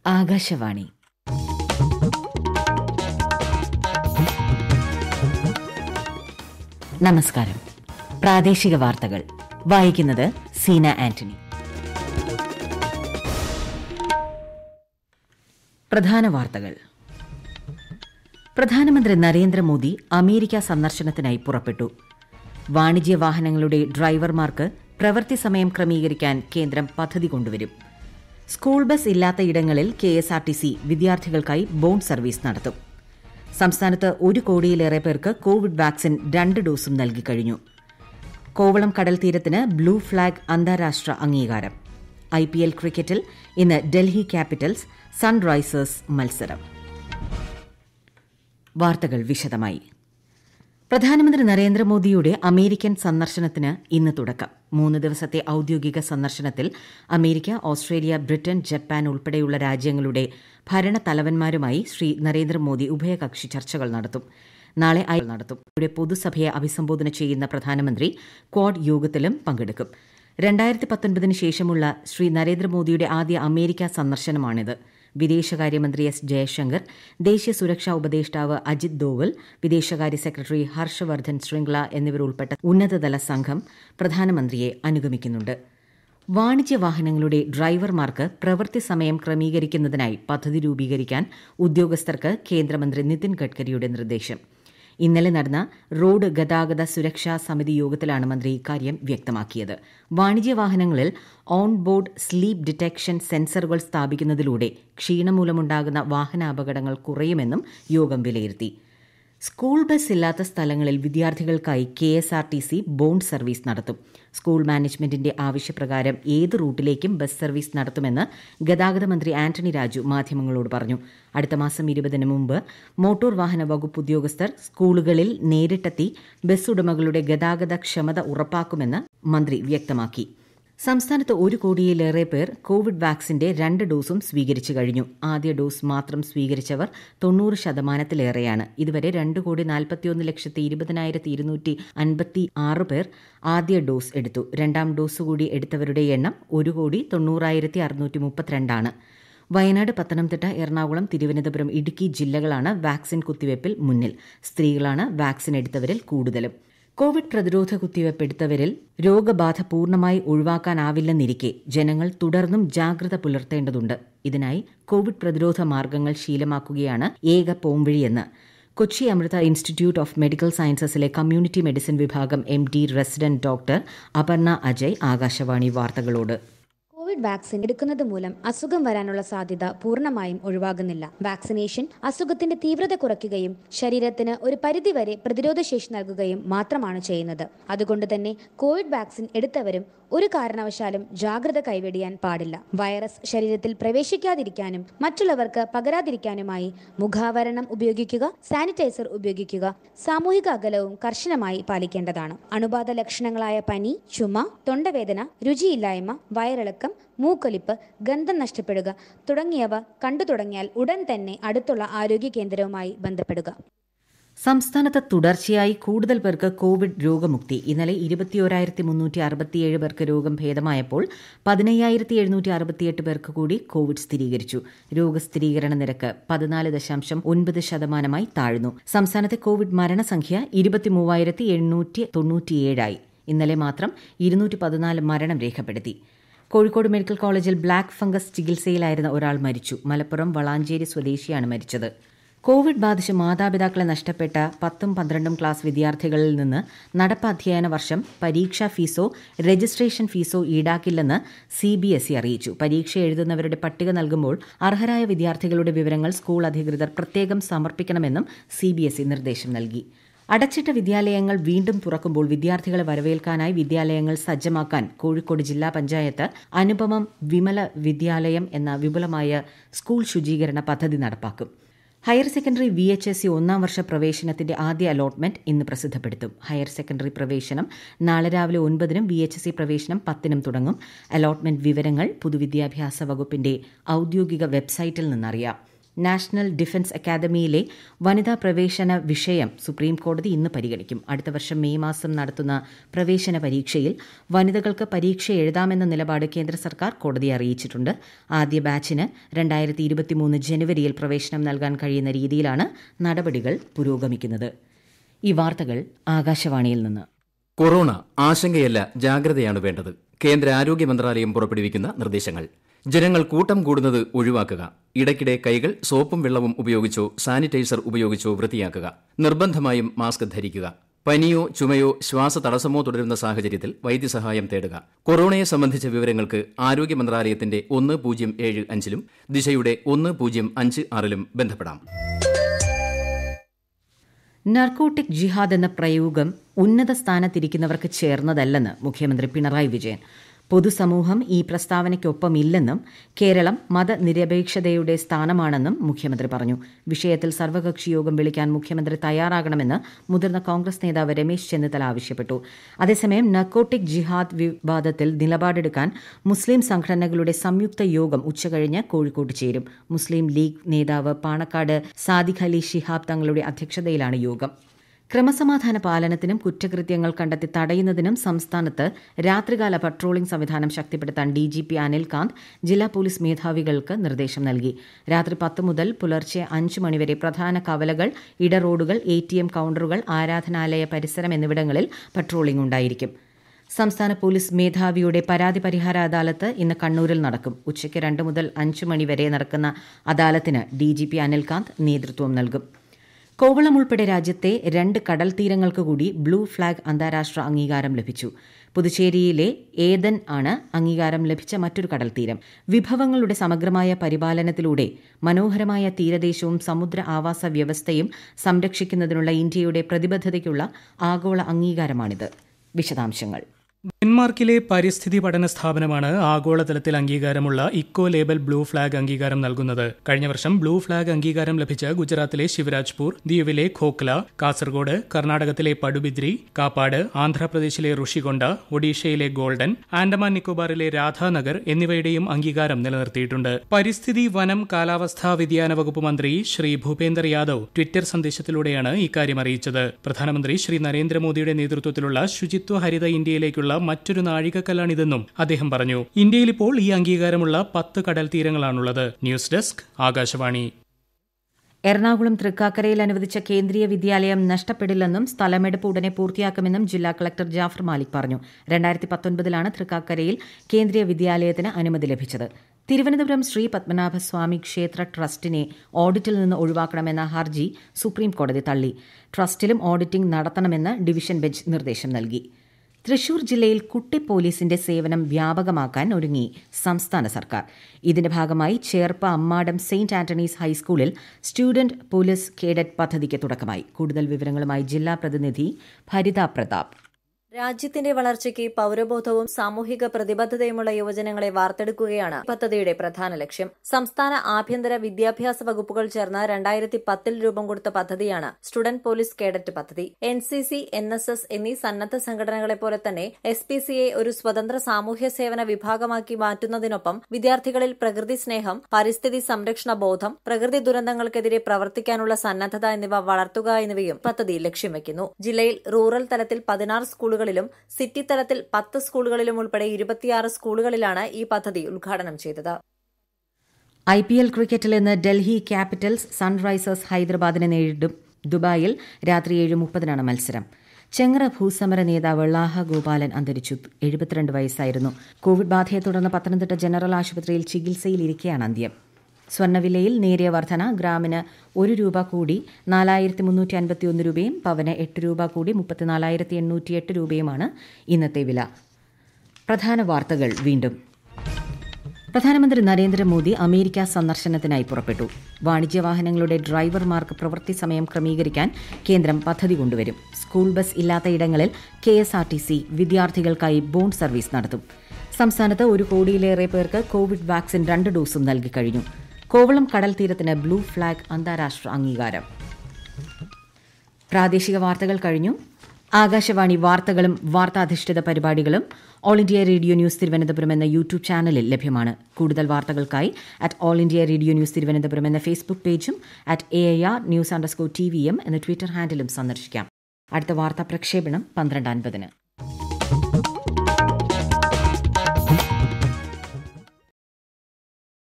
ആകാശവാണി നമസ്കാരം പ്രാദേശിക വാർത്തകൾ വായിക്കുന്നത് സീന ആന്റണി പ്രധാന വാർത്തകൾ പ്രധാനമന്ത്രി നരേന്ദ്രമോദി അമേരിക്ക സന്ദർശനത്തിനായി പുറപ്പെട്ടു വാണിജ്യ വാഹനങ്ങളുടെ ഡ്രൈവർമാർക്ക് പ്രവൃത്തി സമയം ക്രമീകരിക്കാൻ കേന്ദ്രം പദ്ധതി കൊണ്ടുവരും സ്കൂൾ ബസ് ഇല്ലാത്ത ഇടങ്ങളിൽ K S R T C വിദ്യാർത്ഥികൾക്കായി ബോണ്ട് സർവീസ് നടത്തും സംസ്ഥാനത്ത് ഒരു കോടിയിലേറെ പേർക്ക് കോവിഡ് വാക്സിൻ രണ്ട് ഡോസും നൽകിക്കഴിഞ്ഞു കോവളം കടൽ തീരത്തിന് ബ്ലൂ ഫ്ളാഗ് അന്താരാഷ്ട്ര അംഗീകാരം ഐ പി എൽ ക്രിക്കറ്റിൽ ഇന്ന് ഡൽഹി ക്യാപിറ്റൽസ് സൺറൈസേഴ്സ് മത്സരം വാർത്തകൾ വിശദമായി പ്രധാനമന്ത്രി നരേന്ദ്രമോദിയുടെ അമേരിക്കൻ സന്ദർശനത്തിന് ഇന്ന് തുടക്കം മൂന്ന് ദിവസത്തെ ഔദ്യോഗിക സന്ദർശനത്തിൽ അമേരിക്ക ഓസ്ട്രേലിയ ബ്രിട്ടൻ ജപ്പാൻ ഉൾപ്പെടെയുള്ള രാജ്യങ്ങളുടെ ഭരണത്തലവന്മാരുമായി ശ്രീ നരേന്ദ്രമോദി ഉഭയകക്ഷി ചർച്ചകൾ നടത്തും നാളെ അയൽ നടത്തും ഇവിടെ പൊതുസഭയെ അഭിസംബോധന ചെയ്യുന്ന പ്രധാനമന്ത്രി ക്വാഡ് യോഗത്തിലും പങ്കെടുക്കും രണ്ടായിരത്തി പത്തൊൻപതിന് ശേഷമുള്ള ശ്രീ നരേന്ദ്രമോദിയുടെ ആദ്യ അമേരിക്ക സന്ദർശനമാണിത് വിദേശകാര്യമന്ത്രി എസ് ജയശങ്കർ ദേശീയ സുരക്ഷാ ഉപദേഷ്ടാവ് അജിത് ദോവൽ വിദേശകാര്യ സെക്രട്ടറി ഹർഷവർദ്ധൻ ശൃംഗ്ല എന്നിവരുൾപ്പെട്ട ഉന്നതതല സംഘം പ്രധാനമന്ത്രിയെ അനുഗമിക്കുന്നുണ്ട് വാണിജ്യ വാഹനങ്ങളുടെ ഡ്രൈവർമാർക്ക് പ്രവൃത്തി സമയം ക്രമീകരിക്കുന്നതിനായി പദ്ധതി രൂപീകരിക്കാൻ ഉദ്യോഗസ്ഥർക്ക് കേന്ദ്രമന്ത്രി നിതിൻ ഗഡ്കരിയുടെ നിർദ്ദേശം ഇന്നലെ നടന്ന റോഡ് ഗതാഗത സുരക്ഷാ സമിതി യോഗത്തിലാണ് മന്ത്രി ഇക്കാര്യം വ്യക്തമാക്കിയത് വാണിജ്യ വാഹനങ്ങളിൽ ഓൺ ബോർഡ് സ്ലീപ്പ് ഡിറ്റക്ഷൻ സെൻസറുകൾ സ്ഥാപിക്കുന്നതിലൂടെ ക്ഷീണം മൂലമുണ്ടാകുന്ന വാഹനാപകടങ്ങൾ കുറയുമെന്നും യോഗം വിലയിരുത്തി സ്കൂൾ ബസ് ഇല്ലാത്ത സ്ഥലങ്ങളിൽ വിദ്യാർത്ഥികൾക്കായി K S R T C bond service നടത്തും സ്കൂൾ മാനേജ്മെന്റിന്റെ ആവശ്യപ്രകാരം ഏത് റൂട്ടിലേക്കും ബസ് സർവീസ് നടത്തുമെന്ന് ഗതാഗത മന്ത്രി ആന്റണി രാജു മാധ്യമങ്ങളോട് പറഞ്ഞു അടുത്ത മാസം ഇരുപതിന് മുമ്പ് മോട്ടോർ വാഹന വകുപ്പ് ഉദ്യോഗസ്ഥർ സ്കൂളുകളിൽ നേരിട്ടെത്തി ബസ് ഉടമകളുടെ ഗതാഗത ക്ഷമത ഉറപ്പാക്കുമെന്ന് മന്ത്രി വ്യക്തമാക്കി സംസ്ഥാനത്ത് ഒരു കോടിയിലേറെ പേർ കോവിഡ് വാക്സിന്റെ രണ്ട് ഡോസും സ്വീകരിച്ചു കഴിഞ്ഞു ആദ്യ ഡോസ് മാത്രം സ്വീകരിച്ചവർ തൊണ്ണൂറ് ശതമാനത്തിലേറെയാണ് ഇതുവരെ രണ്ട് കോടി നാൽപ്പത്തിയൊന്ന് ലക്ഷത്തി ഇരുപതിനായിരത്തി ഇരുന്നൂറ്റി അൻപത്തി ആറ് പേർ ആദ്യ ഡോസ് എടുത്തു രണ്ടാം ഡോസ് കൂടി എടുത്തവരുടെ എണ്ണം ഒരു കോടി തൊണ്ണൂറായിരത്തി അറുന്നൂറ്റി മുപ്പത്തിരണ്ടാണ് വയനാട് പത്തനംതിട്ട എറണാകുളം തിരുവനന്തപുരം ഇടുക്കി ജില്ലകളാണ് വാക്സിൻ കുത്തിവയ്പിൽ മുന്നിൽ സ്ത്രീകളാണ് വാക്സിൻ എടുത്തവരിൽ കൂടുതലും കോവിഡ് പ്രതിരോധ കുത്തിവയ്പ് എടുത്തവരിൽ രോഗബാധ പൂർണ്ണമായി ഒഴിവാക്കാനാവില്ലെന്നിരിക്കെ ജനങ്ങൾ തുടർന്നും ജാഗ്രത പുലർത്തേണ്ടതുണ്ട് ഇതിനായി കോവിഡ് പ്രതിരോധ മാർഗങ്ങൾ ശീലമാക്കുകയാണ് ഏക പോംവഴിയെന്ന് Kochi Amrita institute of medical സയൻസസിലെ കമ്മ്യൂണിറ്റി മെഡിസിൻ വിഭാഗം M D resident doctor Aparna Ajay Akashvani വാർത്തകളോട് കോവിഡ് വാക്സിൻ എടുക്കുന്നത് മൂലം അസുഖം വരാനുള്ള സാധ്യത പൂർണ്ണമായും ഒഴിവാകുന്നില്ല വാക്സിനേഷൻ അസുഖത്തിന്റെ തീവ്രത കുറയ്ക്കുകയും ശരീരത്തിന് ഒരു പരിധിവരെ പ്രതിരോധശേഷി നൽകുകയും മാത്രമാണ് ചെയ്യുന്നത് അതുകൊണ്ട് തന്നെ കോവിഡ് വാക്സിൻ എടുത്തവരും ഒരു കാരണവശാലും ജാഗ്രത കൈവെടിയാൻ പാടില്ല വൈറസ് ശരീരത്തിൽ പ്രവേശിക്കാതിരിക്കാനും മറ്റുള്ളവർക്ക് പകരാതിരിക്കാനുമായി മുഖാവരണം ഉപയോഗിക്കുക സാനിറ്റൈസർ ഉപയോഗിക്കുക സാമൂഹിക അകലവും കർശനമായി പാലിക്കേണ്ടതാണ് അണുബാധ ലക്ഷണങ്ങളായ പനി ചുമ തൊണ്ടവേദന രുചിയില്ലായ്മ വയറിളക്കം മൂക്കൊലിപ്പ് ഗന്ധം നഷ്ടപ്പെടുക തുടങ്ങിയവ കണ്ടു തുടങ്ങിയാൽ ഉടൻ തന്നെ അടുത്തുള്ള ആരോഗ്യ കേന്ദ്രവുമായി ബന്ധപ്പെടുക സംസ്ഥാനത്ത് തുടർച്ചയായി കൂടുതൽ പേർക്ക് കോവിഡ് രോഗമുക്തി ഇന്നലെ ഇരുപത്തിയോരായിരത്തി മുന്നൂറ്റി അറുപത്തിയേഴ് പേർക്ക് രോഗം ഭേദമായപ്പോൾ പതിനയ്യായിരത്തി എഴുന്നൂറ്റി അറുപത്തിയെട്ട് പേർക്ക് കൂടി കോവിഡ് സ്ഥിരീകരിച്ചു രോഗസ്ഥിരീകരണ നിരക്ക് പതിനാല് ദശാംശം ഒൻപത് ശതമാനമായി താഴ്ന്നു സംസ്ഥാനത്തെ കോവിഡ് മരണസംഖ്യ ഇരുപത്തിമൂവായിരത്തി എണ്ണൂറ്റി തൊണ്ണൂറ്റിയേഴായി ഇന്നലെ മാത്രം ഇരുന്നൂറ്റി പതിനാല് മരണം രേഖപ്പെടുത്തി കോഴിക്കോട് മെഡിക്കൽ കോളേജിൽ ബ്ലാക്ക് ഫംഗസ് ചികിത്സയിലായിരുന്ന ഒരാൾ മരിച്ചു മലപ്പുറം വളാഞ്ചേരി സ്വദേശിയാണ് മരിച്ചത് കോവിഡ് ബാധിച്ച് മാതാപിതാക്കളെ നഷ്ടപ്പെട്ട പത്തും പന്ത്രണ്ടും ക്ലാസ് വിദ്യാർത്ഥികളിൽ നിന്ന് നടപ്പ് അധ്യയന വർഷം പരീക്ഷാ ഫീസോ രജിസ്ട്രേഷൻ ഫീസോ ഈടാക്കില്ലെന്ന് സി ബി എസ് ഇ അറിയിച്ചു പരീക്ഷ എഴുതുന്നവരുടെ പട്ടിക നൽകുമ്പോൾ അർഹരായ വിദ്യാർത്ഥികളുടെ വിവരങ്ങൾ സ്കൂൾ അധികൃതർ പ്രത്യേകം സമർപ്പിക്കണമെന്നും സി ബി എസ് ഇ നിർദ്ദേശം നൽകി അടച്ചിട്ട വിദ്യാലയങ്ങൾ വീണ്ടും തുറക്കുമ്പോൾ വിദ്യാർത്ഥികളെ വരവേൽക്കാനായി വിദ്യാലയങ്ങൾ സജ്ജമാക്കാൻ കോഴിക്കോട് ജില്ലാ പഞ്ചായത്ത് അനുപമം വിമല വിദ്യാലയം എന്ന വിപുലമായ സ്കൂൾ ശുചീകരണ പദ്ധതി നടപ്പാക്കും higher secondary V H S C ഒന്നാം വർഷ പ്രവേശനത്തിന്റെ ആദ്യ അലോട്ട്മെന്റ് ഇന്ന് പ്രസിദ്ധപ്പെടുത്തും ഹയർ സെക്കൻഡറി പ്രവേശനം നാളെ രാവിലെ ഒൻപതിനും വി എച്ച് എസ് സി പ്രവേശനം പത്തിനും തുടങ്ങും അലോട്ട്മെന്റ് വിവരങ്ങൾ പൊതുവിദ്യാഭ്യാസ വകുപ്പിന്റെ ഔദ്യോഗിക വെബ്സൈറ്റിൽ നിന്നറിയാം നാഷണൽ ഡിഫൻസ് അക്കാദമിയിലെ വനിതാ പ്രവേശന വിഷയം സുപ്രീംകോടതി ഇന്ന് പരിഗണിക്കും അടുത്ത വർഷം മെയ് മാസം നടത്തുന്ന പ്രവേശന പരീക്ഷയിൽ വനിതകൾക്ക് പരീക്ഷ എഴുതാമെന്ന നിലപാട് കേന്ദ്ര സർക്കാർ കോടതിയെ അറിയിച്ചിട്ടുണ്ട് ആദ്യ ബാച്ചിന് രണ്ടായിരത്തി ഇരുപത്തിമൂന്ന് ജനുവരിയിൽ പ്രവേശനം നൽകാൻ കഴിയുന്ന രീതിയിലാണ് നടപടികൾ പുരോഗമിക്കുന്നത് ഈ വാർത്തകൾ ആകാശവാണിയിൽ നിന്ന് കൊറോണ ആശങ്കയല്ല ജാഗ്രതയാണ് വേണ്ടത് കേന്ദ്ര ആരോഗ്യ മന്ത്രാലയം പുറപ്പെടുവിക്കുന്ന നിർദ്ദേശങ്ങൾ ജനങ്ങൾ കൂട്ടം കൂടുന്നത് ഒഴിവാക്കുക ഇടയ്ക്കിടെ കൈകൾ സോപ്പും വെള്ളവും ഉപയോഗിച്ചോ സാനിറ്റൈസർ ഉപയോഗിച്ചോ വൃത്തിയാക്കുക നിർബന്ധമായും മാസ്ക് ധരിക്കുക പനിയോ ചുമയോ ശ്വാസതടസ്സമോ തുടരുന്ന സാഹചര്യത്തിൽ വൈദ്യസഹായം തേടുക കൊറോണയെ സംബന്ധിച്ച വിവരങ്ങൾക്ക് ആരോഗ്യ മന്ത്രാലയത്തിന്റെ ഒന്ന് പൂജ്യം ഏഴ് അഞ്ചിലും ദിശയുടെ ഒന്ന് പൂജ്യം അഞ്ച് ആറിലും ബന്ധപ്പെടാം നർക്കോട്ടിക് ജിഹാദ് എന്ന പ്രയോഗം ഉന്നത സ്ഥാനത്തിരിക്കുന്നവർക്ക് ചേർന്നതല്ലെന്ന് മുഖ്യമന്ത്രി പിണറായി വിജയൻ പൊതുസമൂഹം ഈ പ്രസ്താവനയ്ക്കൊപ്പമില്ലെന്നും കേരളം മതനിരപേക്ഷതയുടെ സ്ഥാനമാണെന്നും മുഖ്യമന്ത്രി പറഞ്ഞു വിഷയത്തിൽ സർവകക്ഷി യോഗം വിളിക്കാൻ മുഖ്യമന്ത്രി തയ്യാറാകണമെന്ന് മുതിർന്ന കോൺഗ്രസ് നേതാവ് രമേശ് ചെന്നിത്തല ആവശ്യപ്പെട്ടു അതേസമയം നർക്കോട്ടിക് ജിഹാദ് വിവാദത്തിൽ നിലപാടെടുക്കാൻ മുസ്ലിം സംഘടനകളുടെ സംയുക്ത യോഗം ഉച്ചകഴിഞ്ഞ് കോഴിക്കോട്ട് ചേരും മുസ്ലിം ലീഗ് നേതാവ് പാണക്കാട് സാദിഖ് അലി ശിഹാബ് തങ്ങളുടെ അധ്യക്ഷതയിലാണ് യോഗം ക്രമസമാധാന പാലനത്തിനും കുറ്റകൃത്യങ്ങൾ കണ്ടെത്തി തടയുന്നതിനും സംസ്ഥാനത്ത് രാത്രികാല പട്രോളിംഗ് സംവിധാനം ശക്തിപ്പെടുത്താൻ ഡിജിപി അനിൽകാന്ത് ജില്ലാ പോലീസ് മേധാവികൾക്ക് നിർദ്ദേശം നൽകി രാത്രി പത്ത് മുതൽ പുലർച്ചെ അഞ്ച് മണിവരെ പ്രധാന കവലകൾ ഇടറോഡുകൾ എ ടി എം കൌണ്ടറുകൾ ആരാധനാലയ പരിസരം എന്നിവിടങ്ങളിൽ പട്രോളിംഗ് ഉണ്ടായിരിക്കും സംസ്ഥാന പോലീസ് മേധാവിയുടെ പരാതി പരിഹാര അദാലത്ത് ഇന്ന് കണ്ണൂരിൽ നടക്കും ഉച്ചയ്ക്ക് രണ്ട് മുതൽ അഞ്ച് മണിവരെ നടക്കുന്ന അദാലത്തിന് ഡിജിപി അനിൽകാന്ത് നേതൃത്വം നൽകും കോവളം ഉൾപ്പെടെ രാജ്യത്തെ രണ്ട് കടൽ തീരങ്ങൾക്ക് കൂടി ബ്ലൂ ഫ്ളാഗ് അന്താരാഷ്ട്ര അംഗീകാരം ലഭിച്ചു പുതുച്ചേരിയിലെ ഏതൻ ആണ് അംഗീകാരം ലഭിച്ച മറ്റൊരു കടൽ തീരം വിഭവങ്ങളുടെ സമഗ്രമായ പരിപാലനത്തിലൂടെ മനോഹരമായ തീരദേശവും സമുദ്ര ആവാസ വ്യവസ്ഥയും സംരക്ഷിക്കുന്നതിനുള്ള ഇന്ത്യയുടെ പ്രതിബദ്ധതയ്ക്കുള്ള ആഗോള അംഗീകാരമാണിത് വിശദാംശങ്ങൾ ഡെൻമാർക്കിലെ പരിസ്ഥിതി പഠന സ്ഥാപനമാണ് ആഗോളതലത്തിൽ അംഗീകാരമുള്ള ഇക്കോ ലേബൽ ബ്ലൂ ഫ്ളാഗ് അംഗീകാരം നൽകുന്നത് കഴിഞ്ഞ വർഷം ബ്ലൂ ഫ്ളാഗ് അംഗീകാരം ലഭിച്ച ഗുജറാത്തിലെ ശിവരാജ്പൂർ ദ്വീപിലെ ഖോക്ല കാസർഗോഡ് കർണാടകത്തിലെ പടുബിദ്രി കാപ്പാട് ആന്ധ്രാപ്രദേശിലെ ഋഷികൊണ്ട ഒഡീഷയിലെ ഗോൾഡൻ ആൻഡമാൻ നിക്കോബാറിലെ രാധാനഗർ എന്നിവയുടെയും അംഗീകാരം നിലനിർത്തിയിട്ടുണ്ട് പരിസ്ഥിതി വനം കാലാവസ്ഥാ വ്യതിയാന വകുപ്പ് മന്ത്രി ശ്രീ ഭൂപേന്ദർ യാദവ് ട്വിറ്റർ സന്ദേശത്തിലൂടെയാണ് ഇക്കാര്യം അറിയിച്ചത് പ്രധാനമന്ത്രി ശ്രീ നരേന്ദ്രമോദിയുടെ നേതൃത്വത്തിലുള്ള ശുചിത്വ ഹരിത ഇന്ത്യയിലേക്കുള്ള മറ്റൊരു നാഴികക്കല്ലാണിതെന്നും അദ്ദേഹം പറഞ്ഞു ഇന്ത്യയിൽ ഇപ്പോൾ ഈ അംഗീകാരമുള്ള പത്ത് കടൽ തീരങ്ങളാണുള്ളത് ന്യൂസ് ഡെസ്ക് ആകാശവാണി എറണാകുളം തൃക്കാക്കരയിൽ അനുവദിച്ച കേന്ദ്രീയ വിദ്യാലയം നഷ്ടപ്പെടില്ലെന്നും സ്ഥലമെടുപ്പ് ഉടനെ പൂർത്തിയാക്കുമെന്നും ജില്ലാ കളക്ടർ ജാഫർ മാലിക് പറഞ്ഞു രണ്ടായിരത്തി പത്തൊൻപതിലാണ് തൃക്കാക്കരയിൽ കേന്ദ്രീയ വിദ്യാലയത്തിന് അനുമതി ലഭിച്ചത് തിരുവനന്തപുരം ശ്രീ പത്മനാഭസ്വാമി ക്ഷേത്ര ട്രസ്റ്റിനെ ഓഡിറ്റിൽ നിന്ന് ഒഴിവാക്കണമെന്ന ഹർജി സുപ്രീം കോടതി തള്ളി ട്രസ്റ്റിലും ഓഡിറ്റിംഗ് നടത്തണമെന്ന് ഡിവിഷൻ ബെഞ്ച് നിർദ്ദേശം നൽകി തൃശൂർ ജില്ലയിൽ കുട്ടി പോലീസിന്റെ സേവനം വ്യാപകമാക്കാൻ ഒരുങ്ങി സംസ്ഥാന സർക്കാർ ഇതിന്റെ ഭാഗമായി ചേർപ്പ അമ്മാടം സെയിന്റ് ആന്റണീസ് ഹൈസ്കൂളിൽ സ്റ്റുഡന്റ് പോലീസ് കേഡറ്റ് പദ്ധതിക്ക് തുടക്കമായി കൂടുതൽ വിവരങ്ങളുമായി ജില്ലാ പ്രതിനിധി ഭരിത പ്രതാപ് രാജ്യത്തിന്റെ വളർച്ചയ്ക്ക് പൌരബോധവും സാമൂഹിക പ്രതിബദ്ധതയുമുള്ള യുവജനങ്ങളെ വാർത്തെടുക്കുകയാണ് പദ്ധതിയുടെ പ്രധാന ലക്ഷ്യം സംസ്ഥാന ആഭ്യന്തര വിദ്യാഭ്യാസ വകുപ്പുകൾ ചേർന്ന് രണ്ടായിരത്തി പത്തിൽ രൂപം കൊടുത്ത പദ്ധതിയാണ് സ്റ്റുഡന്റ് പോലീസ് കേഡറ്റ് പദ്ധതി N C C N S S എന്നീ സന്നദ്ധ സംഘടനകളെ പോലെ തന്നെ എസ് പി സിയെ ഒരു സ്വതന്ത്ര സാമൂഹ്യ സേവന വിഭാഗമാക്കി മാറ്റുന്നതിനൊപ്പം വിദ്യാർത്ഥികളിൽ പ്രകൃതി സ്നേഹം പരിസ്ഥിതി സംരക്ഷണ ബോധം പ്രകൃതി ദുരന്തങ്ങൾക്കെതിരെ പ്രവർത്തിക്കാനുള്ള സന്നദ്ധത എന്നിവ വളർത്തുക എന്നിവയും പദ്ധതി ലക്ഷ്യം വയ്ക്കുന്നു ജില്ലയിൽ റൂറൽ തലത്തിൽ പതിനാറ് സ്കൂളുകൾ സ്കൂളുകളിലും സിറ്റി തലത്തിൽ പത്ത് സ്കൂളുകളിലും ഉൾപ്പെടെ ഇരുപത്തിയാറ് സ്കൂളുകളിലാണ് ഈ പദ്ധതി ഉദ്ഘാടനം ചെയ്തത് ഐ പി എൽ ക്രിക്കറ്റിൽ ഇന്ന് ഡൽഹി ക്യാപിറ്റൽസ് സൺറൈസേഴ്സ് ഹൈദരാബാദിനെ നേരിടും ദുബായിൽ രാത്രി ഏഴ് മുപ്പതിനാണ് മത്സരം ചെങ്ങറ ഭൂസമര നേതാവ് ലാഹ ഗോപാലൻ അന്തരിച്ചു എഴുപത്തിരണ്ട് വയസ്സായിരുന്നു കോവിഡ് ബാധയെ തുടർന്ന് പത്തനംതിട്ട ജനറൽ ആശുപത്രിയിൽ ചികിത്സയിലിരിക്കെയാണ് അന്ത്യം സ്വർണ്ണവിലയിൽ നേരിയ വർധന ഗ്രാമിന് ഒരു രൂപ കൂടി നാലായിരത്തി മുന്നൂറ്റി അൻപത്തി ഒന്ന് രൂപയും പവന് എട്ട് രൂപ കൂടി മുപ്പത്തിനാലായിരത്തി എണ്ണൂറ്റി എട്ട് രൂപയുമാണ് ഇന്നത്തെ വില പ്രധാന വാർത്തകൾ വീണ്ടും പ്രധാനമന്ത്രി നരേന്ദ്രമോദി അമേരിക്ക സന്ദർശനത്തിനായി പുറപ്പെട്ടു വാണിജ്യ വാഹനങ്ങളുടെ ഡ്രൈവർമാർക്ക് പ്രവൃത്തി സമയം ക്രമീകരിക്കാൻ കേന്ദ്രം പദ്ധതി കൊണ്ടുവരും സ്കൂൾ ബസ് ഇല്ലാത്ത ഇടങ്ങളിൽ K S R T C വിദ്യാർത്ഥികൾക്കായി ബോണ്ട് സർവീസ് നടത്തും സംസ്ഥാനത്ത് ഒരു കോടിയിലേറെ പേർക്ക് കോവിഡ് വാക്സിൻ രണ്ട് ഡോസും നൽകിക്കഴിഞ്ഞു കോവളം കടൽ തീരത്തിന് ബ്ലൂ ഫ്ളാഗ് അന്താരാഷ്ട്ര അംഗീകാരം പ്രാദേശിക വാർത്തകൾ കഴിഞ്ഞു ആകാശവാണി വാർത്തകളും വാർത്താധിഷ്ഠിത പരിപാടികളും all India radio news Thiruvananthapuram എന്ന യൂട്യൂബ് ചാനലിൽ ലഭ്യമാണ് കൂടുതൽ വാർത്തകൾക്കായി at all India radio news Thiruvananthapuram എന്ന ഫേസ്ബുക്ക് പേജും at A I R news underscore T V M എന്ന ട്വിറ്റർ ഹാൻഡിലും സന്ദർശിക്കാം അടുത്ത വാർത്താ പ്രക്ഷേപണം പന്ത്രണ്ട് അൻപതിന്